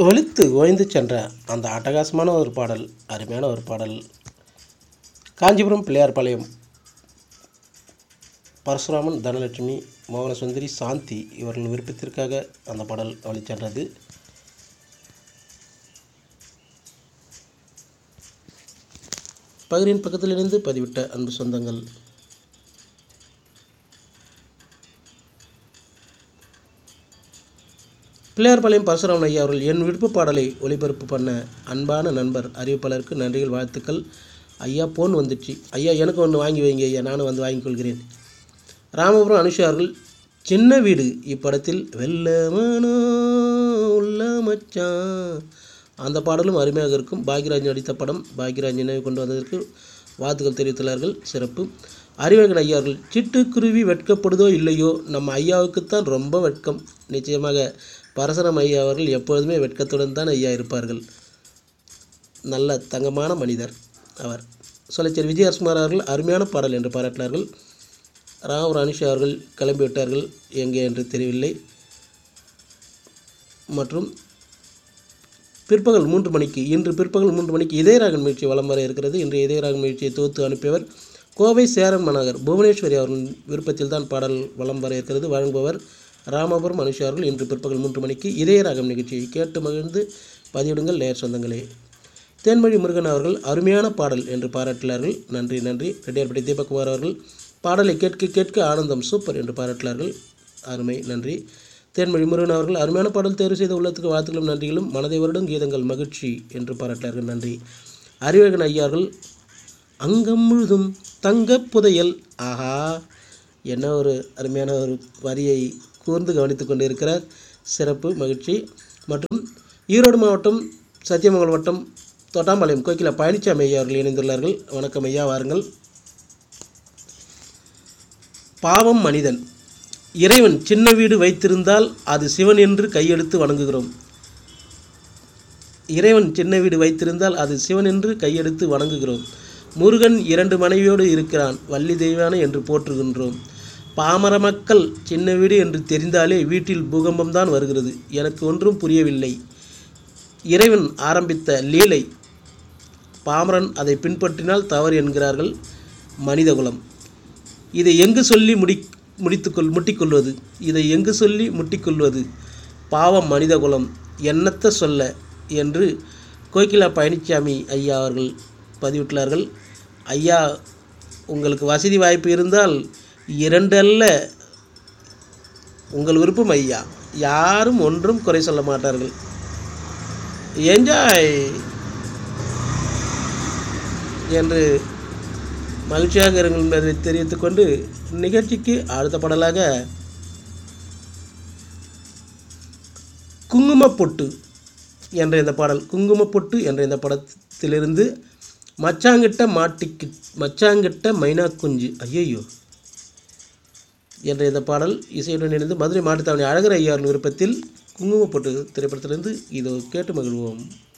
ஒலித்து ஓய்ந்து சென்ற அந்த அட்டகாசமான ஒரு பாடல் அருமையான ஒரு பாடல் காஞ்சிபுரம் பிள்ளையார்பாளையம் பரசுராமன் தனலட்சுமி மோகனசுந்தரி சாந்தி இவர்கள் விருப்பத்திற்காக அந்த பாடல் ஒலிச்சென்றது பகிரின் பக்கத்திலிருந்து பதிவிட்ட அன்பு சொந்தங்கள் பிள்ளையார்பாளையம் பரசுராமன் ஐயா அவர்கள் என் விருப்ப பாடலை ஒளிபரப்பு பண்ண அன்பான நண்பர் அறிவிப்பாளருக்கு நன்றிகள் வாழ்த்துக்கள் ஐயா போன் வந்துச்சு ஐயா எனக்கு ஒன்று வாங்கி வைங்க ஐயா நானும் வந்து வாங்கிக் கொள்கிறேன் ராமபுரம் அனுஷா அவர்கள் சின்ன வீடு இப்படத்தில் வெள்ளமானோ உள்ள மச்சான் அந்த பாடலும் அருமையாக இருக்கும் பாக்யராஜ் நடித்த படம் பாக்யராஜ் நினைவு கொண்டு வந்ததற்கு வாழ்த்துக்கள் தெரிவித்துள்ளார்கள் சிறப்பு அறிவகன் ஐயா அவர்கள் சிட்டுக்குருவி வெட்கப்படுதோ இல்லையோ நம்ம ஐயாவுக்குத்தான் ரொம்ப வெட்கம் நிச்சயமாக பரசரம் ஐயா அவர்கள் எப்பொழுதுமே வெட்கத்துடன் தான் ஐயா இருப்பார்கள் நல்ல தங்கமான மனிதர் அவர் சொல்லச்சேரி விஜயகுமார் அவர்கள் அருமையான பாடல் என்று பாராட்டினார்கள் ராமர் அனுஷா அவர்கள் கிளம்பிவிட்டார்கள் எங்கே என்று தெரியவில்லை மற்றும் பிற்பகல் மூன்று மணிக்கு இன்று பிற்பகல் மூன்று மணிக்கு இதயராகன் முயற்சி வலம் வர இருக்கிறது இன்று இதயராகன் முயற்சியை தொகுத்து அனுப்பியவர் கோவை சேரன் மனகர் புவனேஸ்வரி அவர்களின் விருப்பத்தில் தான் பாடல் வலம் வர இருக்கிறது வழங்குபவர் ராமபுரம் அனுஷா அவர்கள் இன்று பிற்பகல் மூன்று மணிக்கு இதயராகம் நிகழ்ச்சியை கேட்டு மகிழ்ந்து பதிவிடுங்கள் நேர் சொந்தங்களே தேன்மொழி முருகன் அவர்கள் அருமையான பாடல் என்று பாராட்டினார்கள் நன்றி நன்றி ரெட்டியார்பட்டி தீபக்குமார் அவர்கள் பாடலை கேட்க கேட்க ஆனந்தம் சூப்பர் என்று பாராட்டினார்கள் அருமை நன்றி தேன்மொழி முருகன் அவர்கள் அருமையான பாடல் தேர்வு செய்த உள்ளத்துக்கு வாழ்த்துக்களும் நன்றிகளும் மனதை வருடம் கீதங்கள் மகிழ்ச்சி என்று பாராட்டினார்கள் நன்றி அறிவகன் ஐயார்கள் அங்கம் முழுதும் தங்கப் புதையல் ஆஹா என்ன ஒரு அருமையான ஒரு வரியை கூர்ந்து கவனித்து கொண்டு இருக்கிறார் சிறப்பு மகிழ்ச்சி மற்றும் ஈரோடு மாவட்டம் சத்தியமங்கலம் வட்டம் தொட்டாம்பாளையம் கோகிலா பழனிசாமி ஐயா அவர்கள் இணைந்துள்ளார்கள் வணக்கம் ஐயா வாருங்கள் பாவம் மனிதன் இறைவன் சின்ன வீடு வைத்திருந்தால் அது சிவன் என்று கையெடுத்து வணங்குகிறோம் இறைவன் சின்ன வீடு வைத்திருந்தால் அது சிவன் என்று கையெடுத்து வணங்குகிறோம் முருகன் இரண்டு மனைவியோடு இருக்கிறான் வள்ளி தெய்வானை என்று போற்றுகின்றோம் பாமர மக்கள் சின்ன வீடு என்று தெரிந்தாலே வீட்டில் பூகம்பம்தான் வருகிறது எனக்கு ஒன்றும் புரியவில்லை இறைவன் ஆரம்பித்த லீலை பாமரன் அதை பின்பற்றினால் தவறு என்கிறார்கள் மனிதகுலம் இதை எங்கு சொல்லி முடி முடித்துக்கொள் முட்டிக்கொள்வது இதை எங்கு சொல்லி முட்டிக்கொள்வது பாவம் மனிதகுலம் என்னத்த சொல்ல என்று கோகிலா பழனிசாமி ஐயா அவர்கள் பதிவிட்டுள்ளார்கள் ஐயா உங்களுக்கு வசதி வாய்ப்பு இருந்தால் இரண்டு அல்ல உங்கள் விருப்பம் ஐயா யாரும் ஒன்றும் குறை சொல்ல மாட்டார்கள் என்ஜாய் என்று மகிழ்ச்சியாக இருங்கள் என்பதை தெரிவித்துக் கொண்டு நிகழ்ச்சிக்கு அடுத்த பாடலாக குங்குமப்பொட்டு என்ற இந்த பாடல் குங்குமப்பொட்டு என்ற இந்த படத்திலிருந்து மச்சாங்கிட்ட மாட்டிக்கு மச்சாங்கிட்ட மைனா குஞ்சு ஐயையோ என்ற இந்த பாடல் இசையுடன் இணைந்து மதுரை மாட்டுத்தாவணி அழகர் ஐயாவின் விருப்பத்தில் குங்குமப்பொட்டு திரைப்படத்திலிருந்து இதோ கேட்டு மகிழ்வோம்